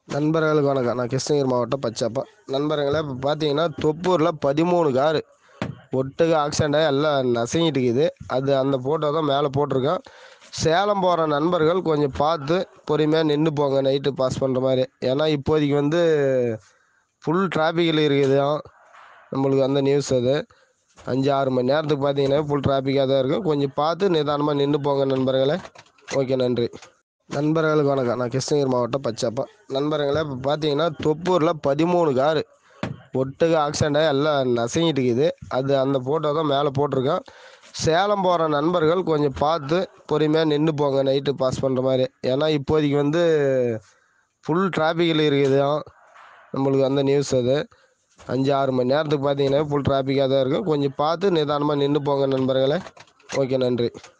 நண்பர்களுக்கு வணக்கம் நான் கிருஷ்ணகிரி மாவட்டம் பச்சப்பா நண்பர்களே இப்போ பார்த்தீங்கன்னா தொப்பூரில் பதிமூணு காரு ஒட்டுக ஆக்சிடெண்ட் ஆகி எல்லாம் நசுங்கிட்டு இருக்குது அது அந்த ஃபோட்டோ தான் மேலே போட்டிருக்கேன் சேலம் போகிற நண்பர்கள் கொஞ்சம் பார்த்து பொறுமையாக நின்று போங்க நைட்டு பாஸ் பண்ணுற மாதிரி ஏன்னா இப்போதைக்கு வந்து ஃபுல் டிராஃபிக்கில் இருக்குது நம்மளுக்கு அந்த நியூஸ் அது அஞ்சு ஆறு மணி நேரத்துக்கு பார்த்தீங்கன்னா ஃபுல் டிராஃபிக்காக தான் இருக்கும் கொஞ்சம் பார்த்து நிதானமாக நின்று போங்க நண்பர்களே ஓகே நன்றி நண்பர்களுக்கு வணக்கம் நான் கிருஷ்ணகிரி மாவட்டம் பச்சப்பா நண்பர்களே இப்போ பார்த்தீங்கன்னா தொப்பூரில் பதிமூணு காரு ஒட்டுக ஆக்சிடெண்ட் ஆகி எல்லாம் நசுங்கிட்டு இருக்குது அது அந்த ஃபோட்டோ தான் மேலே போட்டிருக்கேன் சேலம் போகிற நண்பர்கள் கொஞ்சம் பார்த்து பொறுமையாக நின்று போங்க நைட்டு பாஸ் பண்ணுற மாதிரி ஏன்னா இப்போதைக்கு வந்து ஃபுல் டிராஃபிக்கில் இருக்குது நம்மளுக்கு அந்த நியூஸ் அது அஞ்சு ஆறு மணி நேரத்துக்கு பார்த்தீங்கன்னா ஃபுல் டிராஃபிக்காக தான் இருக்கும் கொஞ்சம் பார்த்து நிதானமாக நின்று போங்க நண்பர்களே ஓகே நன்றி